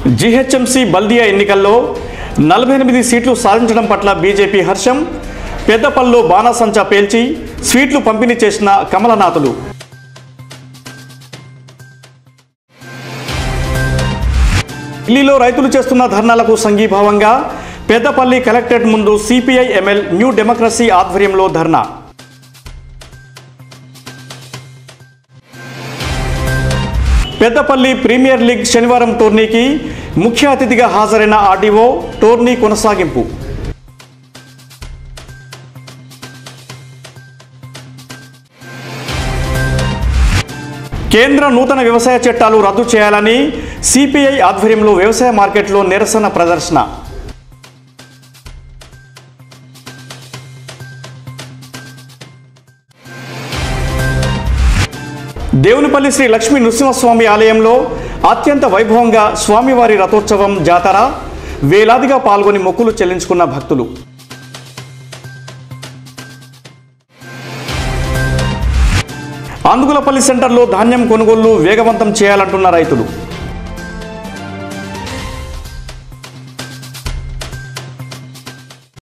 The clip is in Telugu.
జీహెచ్ఎంసీ బల్దియా ఎన్నికల్లో నలభై ఎనిమిది సీట్లు సాధించడం పట్ల బీజేపీ హర్షం పెద్దపల్లిలో బాణాసంచా పేల్చి స్వీట్లు పంపిణీ చేసిన కమలనాథులు ఢిల్లీలో రైతులు చేస్తున్న ధర్నాలకు సంఘీభావంగా పెద్దపల్లి కలెక్టరేట్ ముందు సిపిఐ ఎంఎల్ న్యూ డెమోక్రసీ ఆధ్వర్యంలో ధర్నా పెద్దపల్లి ప్రీమియర్ లీగ్ శనివారం టోర్నీకి ముఖ్య అతిథిగా హాజరైన ఆర్డీఓ టోర్నీ కొనసాగింపు కేంద్ర నూతన వ్యవసాయ చట్టాలు రద్దు చేయాలని సిపిఐ ఆధ్వర్యంలో వ్యవసాయ మార్కెట్లో నిరసన ప్రదర్శన దేవునిపల్లి శ్రీ లక్ష్మీ నృసింహస్వామి ఆలయంలో అత్యంత వైభవంగా స్వామివారి రథోత్సవం జాతర వేలాదిగా పాల్గొని మొక్కులు చెల్లించుకున్న భక్తులు అందుగులపల్లి సెంటర్లో ధాన్యం కొనుగోళ్లు వేగవంతం చేయాలంటున్న రైతులు